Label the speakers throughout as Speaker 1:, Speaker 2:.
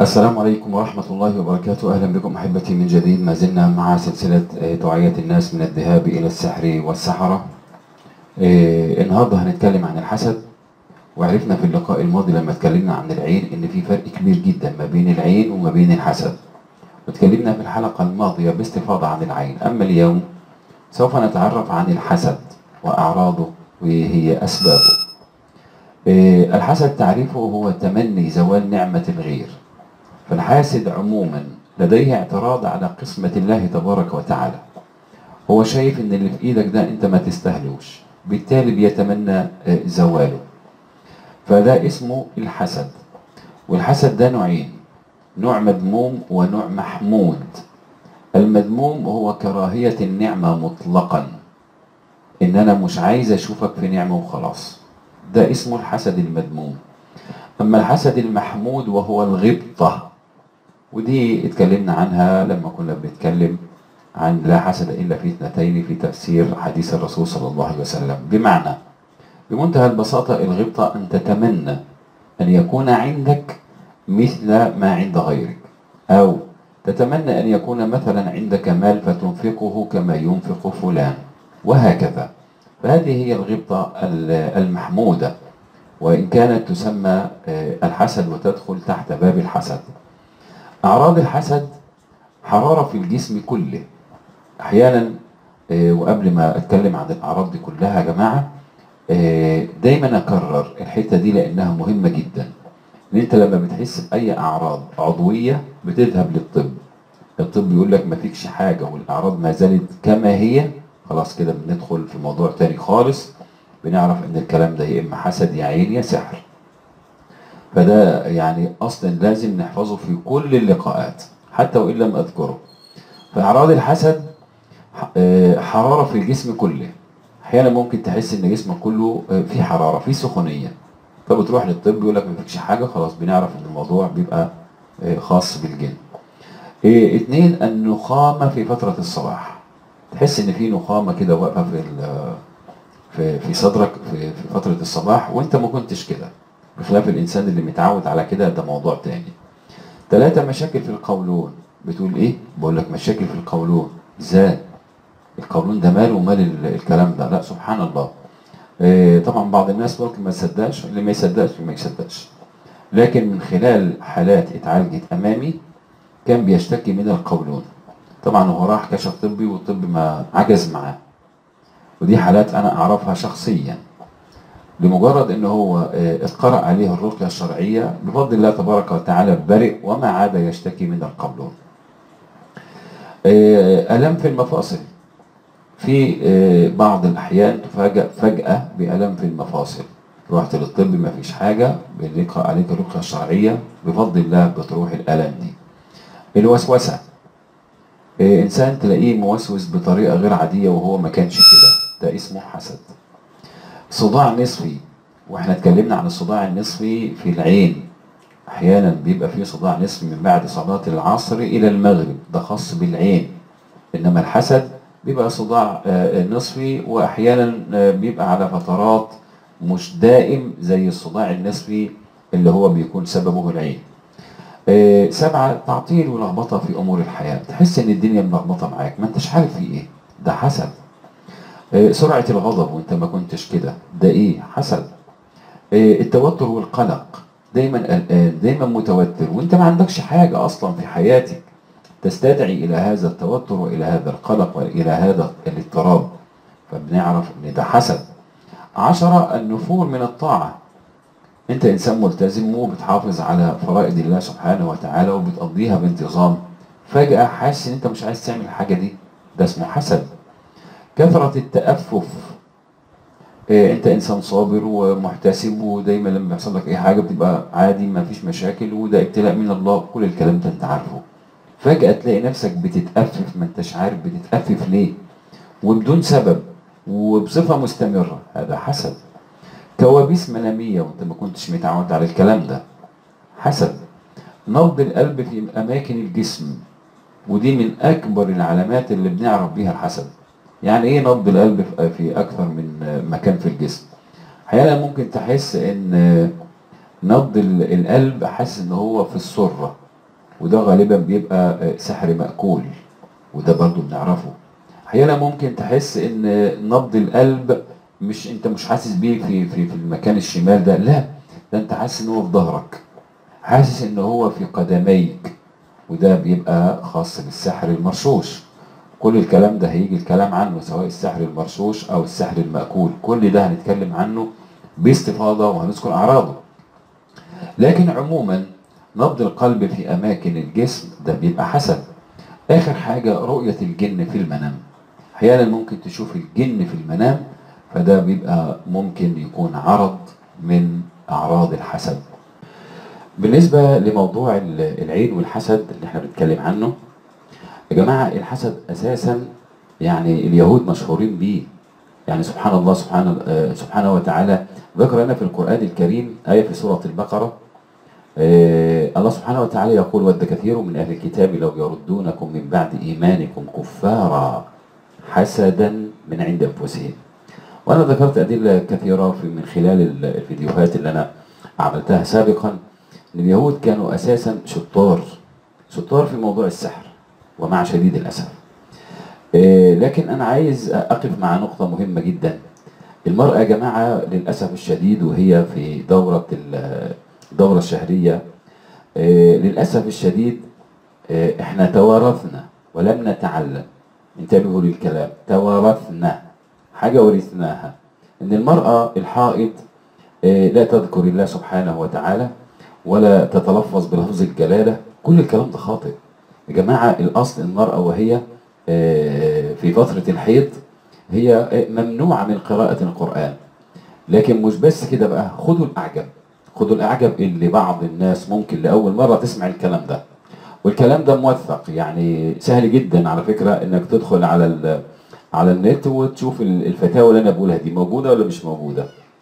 Speaker 1: السلام عليكم ورحمة الله وبركاته أهلا بكم أحبتي من جديد ما زلنا مع سلسلة آه، توعية الناس من الذهاب إلى السحر والسحرة آه، النهاردة هنتكلم عن الحسد وعرفنا في اللقاء الماضي لما اتكلمنا عن العين إن في فرق كبير جدا ما بين العين وما بين الحسد واتكلمنا في الحلقة الماضية باستفاضة عن العين أما اليوم سوف نتعرف عن الحسد وأعراضه وهي أسبابه آه، الحسد تعريفه هو تمني زوال نعمة الغير فالحاسد عموما لديه اعتراض على قسمة الله تبارك وتعالى هو شايف ان اللي في ايدك ده انت ما تستهلوش بالتالي بيتمنى آه، زواله فده اسمه الحسد والحسد ده نوعين نوع مذموم ونوع محمود المذموم هو كراهية النعمة مطلقا ان انا مش عايز اشوفك في نعمة وخلاص ده اسمه الحسد المذموم اما الحسد المحمود وهو الغبطة ودي اتكلمنا عنها لما كنا بنتكلم عن لا حسد الا في اثنتين في تفسير حديث الرسول صلى الله عليه وسلم بمعنى بمنتهى البساطة الغبطة ان تتمنى ان يكون عندك مثل ما عند غيرك او تتمنى ان يكون مثلا عندك مال فتنفقه كما ينفق فلان وهكذا فهذه هي الغبطة ال- المحمودة وإن كانت تسمى آه، الحسد وتدخل تحت باب الحسد أعراض الحسد حرارة في الجسم كله أحيانا آه، وقبل ما أتكلم عن الأعراض دي كلها يا جماعة آه، دايما أكرر الحتة دي لأنها مهمة جدا إن أنت لما بتحس بأي أعراض عضوية بتذهب للطب الطب يقول لك ما فيكش حاجة والأعراض ما زالت كما هي خلاص كده بندخل في موضوع تاني خالص بنعرف ان الكلام ده يا اما حسد يا عين يا سحر فده يعني اصلا لازم نحفظه في كل اللقاءات حتى وان لم اذكره فاعراض الحسد ح- آه، حراره في الجسم كله احيانا ممكن تحس ان جسمك كله آه، فيه حراره فيه سخونيه فبتروح للطب يقول لك ما فيكش حاجه خلاص بنعرف ان الموضوع بيبقى آه، خاص بالجن إيه، اتنين النخامه في فتره الصباح تحس ان في نخامه كده واقفه في ال- في في صدرك في في فتره الصباح وانت ما كنتش كده بخلاف الانسان اللي متعود على كده ده موضوع تاني ثلاثة مشاكل في القولون بتقول ايه بقول لك مشاكل في القولون ازاي القولون ده ماله ومال ال- الكلام ده لا سبحان الله إيه طبعا بعض الناس ممكن ما يصدقش اللي ما يصدقش ما يصدقش لكن من خلال حالات اتعالجت امامي كان بيشتكي من القولون طبعا هو راح كشف طبي والطب ما عجز معاه ودي حالات انا اعرفها شخصيا لمجرد ان هو آه، اتقرأ عليه الرقية الشرعية بفضل الله تبارك وتعالى برئ وما عاد يشتكي من القولون آه، ألم في المفاصل في آه، بعض الأحيان تفاجأ فجأة بألم في المفاصل رحت للطب ما فيش حاجة بيقرأ عليك الرقية الشرعية بفضل الله بتروح الألم دي الوسوسة آه، إنسان تلاقيه موسوس بطريقة غير عادية وهو ما كانش كده ده اسمه حسد صداع نصفي واحنا اتكلمنا عن الصداع النصفي في العين احيانا بيبقى فيه صداع نصفي من بعد صلاة العصر الى المغرب ده خاص بالعين انما الحسد بيبقى صداع آه، نصفي واحيانا آه، بيبقى على فترات مش دائم زي الصداع النصفي اللي هو بيكون سببه العين آه، سبعة تعطيل ولخبطة في أمور الحياة تحس إن الدنيا ملخبطة معاك ما أنتش عارف في إيه ده حسد آه، سرعة الغضب وأنت ما كنتش كده ده إيه حسد آه، التوتر والقلق دايما قلقان دايما متوتر وأنت ما عندكش حاجة أصلا في حياتك تستدعي إلى هذا التوتر وإلى هذا القلق وإلى هذا الاضطراب فبنعرف إن ده حسد عشرة النفور من الطاعة انت انسان ملتزم وبتحافظ على فرائض الله سبحانه وتعالى وبتقضيها بانتظام فجأة حاسس ان انت مش عايز تعمل الحاجة دي ده اسمه حسد كثرة التأفف إيه انت انسان صابر ومحتسب ودايما لما بيحصل لك اي حاجة بتبقى عادي ما فيش مشاكل وده ابتلاء من الله كل الكلام ده انت عارفه فجأة تلاقي نفسك بتتأفف ما انتش عارف بتتأفف ليه وبدون سبب وبصفة مستمرة هذا حسد كوابيس منامية وانت ما كنتش متعود على الكلام ده حسد نبض القلب في أماكن الجسم ودي من أكبر العلامات اللي بنعرف بيها الحسد يعني إيه نبض القلب في- في أكثر من مكان في الجسم أحيانا ممكن تحس إن نبض ال- القلب حاسس إن هو في السرة وده غالبا بيبقى آه، سحر مأكول وده برضو بنعرفه احيانا ممكن تحس ان نبض القلب مش انت مش حاسس بيه في في في المكان الشمال ده لا ده انت حاسس ان هو في ظهرك حاسس ان هو في قدميك وده بيبقى خاص بالسحر المرشوش كل الكلام ده هيجي الكلام عنه سواء السحر المرشوش او السحر المأكول كل ده هنتكلم عنه باستفاضة وهنذكر اعراضه لكن عموما نبض القلب في اماكن الجسم ده بيبقى حسب اخر حاجة رؤية الجن في المنام احيانا ممكن تشوف الجن في المنام فده بيبقى ممكن يكون عرض من اعراض الحسد بالنسبة لموضوع ال- العين والحسد اللي احنا بنتكلم عنه يا جماعة الحسد اساسا يعني اليهود مشهورين بيه يعني سبحان الله سبحانه آه، سبحانه وتعالى ذكر لنا في القرآن الكريم آية في سورة البقرة آه، الله سبحانه وتعالى يقول ود كثير من أهل الكتاب لو يردونكم من بعد إيمانكم كفارا حسدا من عند أنفسهم وأنا ذكرت أدلة كثيرة في من خلال ال- الفيديوهات اللي أنا عملتها سابقا إن اليهود كانوا أساسا شطار شطار في موضوع السحر ومع شديد الأسف آه، لكن أنا عايز أقف مع نقطة مهمة جدا المرأة يا جماعة للأسف الشديد وهي في دورة ال- الدورة الشهرية آه، للأسف الشديد آه، احنا توارثنا ولم نتعلم انتبهوا للكلام توارثنا حاجة ورثناها ان المرأة الحائض آه، لا تذكر الله سبحانه وتعالى ولا تتلفظ بلفظ الجلالة كل الكلام ده خاطئ يا جماعة الأصل المرأة وهي آه، في فترة الحيض هي آه، ممنوعة من قراءة القرآن لكن مش بس كده بقى خدوا الأعجب خدوا الأعجب اللي بعض الناس ممكن لأول مرة تسمع الكلام ده والكلام ده موثق يعني سهل جدا على فكرة انك تدخل على ال- على النت وتشوف ال- الفتاوى اللي انا بقولها دي موجودة ولا مش موجودة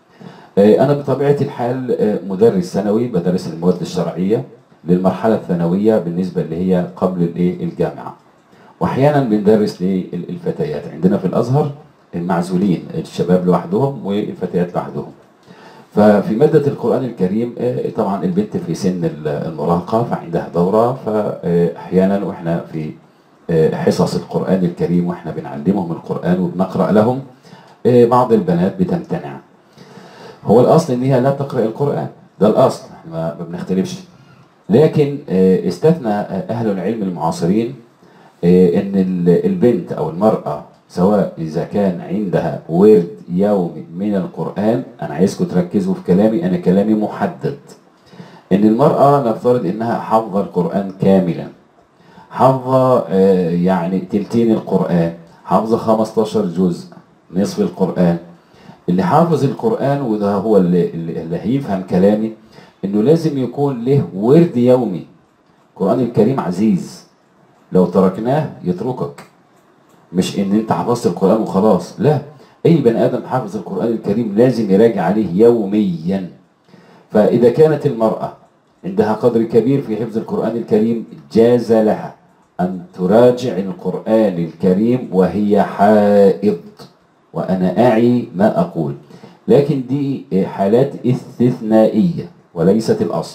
Speaker 1: آه، انا بطبيعة الحال آه، مدرس ثانوي بدرس المواد الشرعية للمرحلة الثانوية بالنسبة اللي هي قبل الايه الجامعة واحيانا بندرس للفتيات عندنا في الازهر المعزولين الشباب لوحدهم والفتيات لوحدهم ففي مادة القرآن الكريم آه، طبعا البنت في سن ال- المراهقة فعندها دورة فأحيانا وإحنا في آه، حصص القرآن الكريم وإحنا بنعلمهم القرآن وبنقرأ لهم آه، بعض البنات بتمتنع هو الأصل إن هي لا تقرأ القرآن ده الأصل إحنا ما ما بنختلفش لكن آه، استثنى آه، أهل العلم المعاصرين آه، ان ال- البنت او المرأة سواء اذا كان عندها ورد يومي من القرآن انا عايزكم تركزوا في كلامي انا كلامي محدد ان المرأة نفترض انها حافظة القرآن كاملا حافظة آه، يعني تلتين القرآن حافظة 15 جزء نصف القرآن اللي حافظ القرآن وده هو اللي, اللي اللي هيفهم كلامي انه لازم يكون له ورد يومي القرآن الكريم عزيز لو تركناه يتركك مش ان انت حفظت القرآن وخلاص لا اي بني ادم حافظ القرآن الكريم لازم يراجع عليه يوميا فاذا كانت المرأة عندها قدر كبير في حفظ القرآن الكريم جاز لها ان تراجع القرآن الكريم وهي حائض وانا اعي ما اقول لكن دي حالات استثنائية وليست الاصل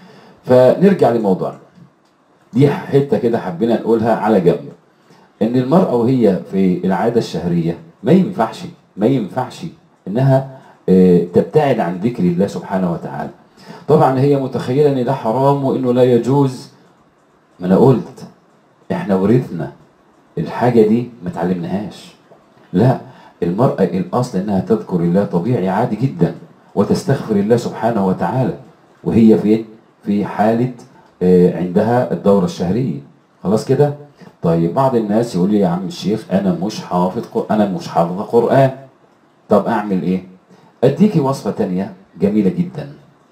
Speaker 1: فنرجع لموضوعنا دي حته كده حبينا نقولها على جنب ان المراه وهي في العاده الشهريه ما ينفعش ما ينفعش انها آه، تبتعد عن ذكر الله سبحانه وتعالى طبعا هي متخيله ان ده حرام وانه لا يجوز ما انا قلت احنا ورثنا الحاجه دي ما تعلمناهاش لا المراه الاصل انها تذكر الله طبيعي عادي جدا وتستغفر الله سبحانه وتعالى وهي فين في حاله آه، عندها الدورة الشهرية خلاص كده طيب بعض الناس يقول لي يا عم الشيخ انا مش حافظ قر- انا مش حافظ قرآن طب اعمل ايه اديكي وصفة تانية جميلة جدا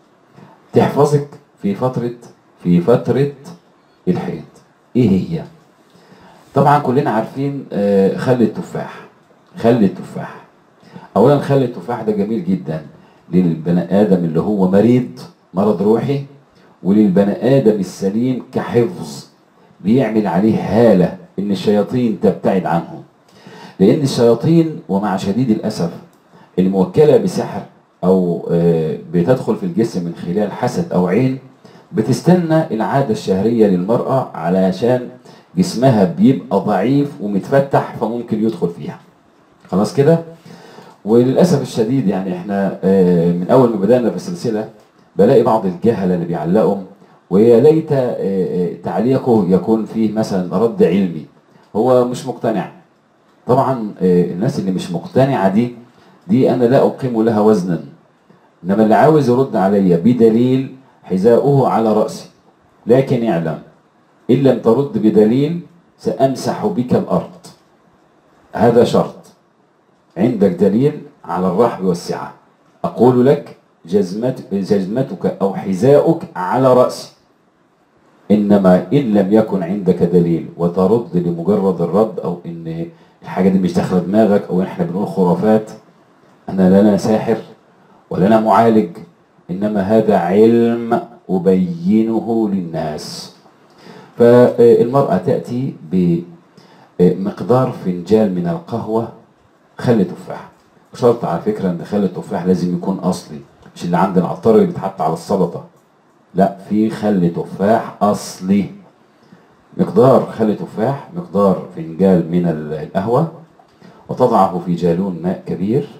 Speaker 1: تحفظك في فترة في فترة الحيض ايه هي طبعا كلنا عارفين آه، خل التفاح خل التفاح اولا خل التفاح ده جميل جدا للبني ادم اللي هو مريض مرض روحي وللبني ادم السليم كحفظ بيعمل عليه هاله ان الشياطين تبتعد عنه لان الشياطين ومع شديد الاسف الموكله بسحر او آه، بتدخل في الجسم من خلال حسد او عين بتستنى العادة الشهرية للمرأة علشان جسمها بيبقى ضعيف ومتفتح فممكن يدخل فيها خلاص كده وللأسف الشديد يعني احنا آه، من أول ما بدأنا في السلسلة بلاقي بعض الجهلة اللي بيعلقوا ويا ليت آه، آه، تعليقه يكون فيه مثلا رد علمي هو مش مقتنع طبعا آه، الناس اللي مش مقتنعة دي دي أنا لا أقيم لها وزنا إنما اللي عاوز يرد عليا بدليل حذاؤه على رأسي لكن اعلم إن لم ترد بدليل سأمسح بك الأرض هذا شرط عندك دليل على الرحب والسعة أقول لك جزمت جزمتك أو حذاؤك على رأسي إنما إن لم يكن عندك دليل وترد لمجرد الرد أو إن الحاجة دي مش داخلة دماغك أو إحنا بنقول خرافات أنا لا أنا ساحر ولا أنا معالج إنما هذا علم أبينه للناس فالمرأة تأتي بمقدار فنجال من القهوة خل تفاح شرط على فكرة ان خل التفاح لازم يكون اصلي مش اللي عند العطار اللي بيتحط على السلطة لا في خل تفاح اصلي مقدار خل تفاح مقدار فنجال من القهوة وتضعه في جالون ماء كبير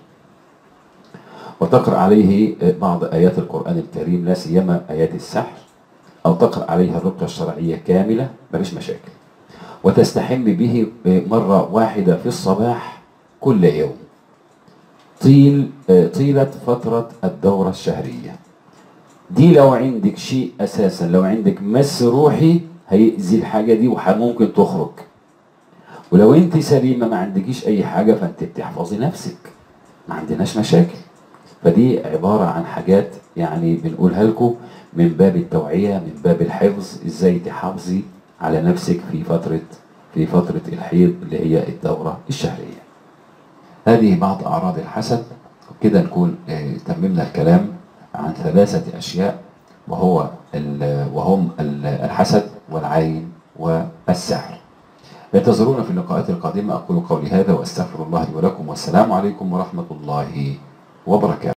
Speaker 1: وتقرأ عليه بعض آيات القرآن الكريم لا سيما آيات السحر أو تقرأ عليها الرقية الشرعية كاملة مفيش مشاكل وتستحم به مرة واحدة في الصباح كل يوم طيل طيلة فترة الدورة الشهرية دي لو عندك شيء أساسا لو عندك مس روحي هيأذي الحاجة دي وممكن تخرج ولو انت سليمة ما عندكيش أي حاجة فانت بتحفظي نفسك ما عندناش مشاكل فدي عبارة عن حاجات يعني بنقولها لكم من باب التوعية من باب الحفظ ازاي تحافظي على نفسك في فترة في فترة الحيض اللي هي الدورة الشهرية هذه بعض أعراض الحسد كده نكون آه، تممنا الكلام عن ثلاثة أشياء وهو ال- وهم ال- الحسد والعين والسحر انتظرونا في اللقاءات القادمة أقول قولي هذا وأستغفر الله لي ولكم والسلام عليكم ورحمة الله وبركاته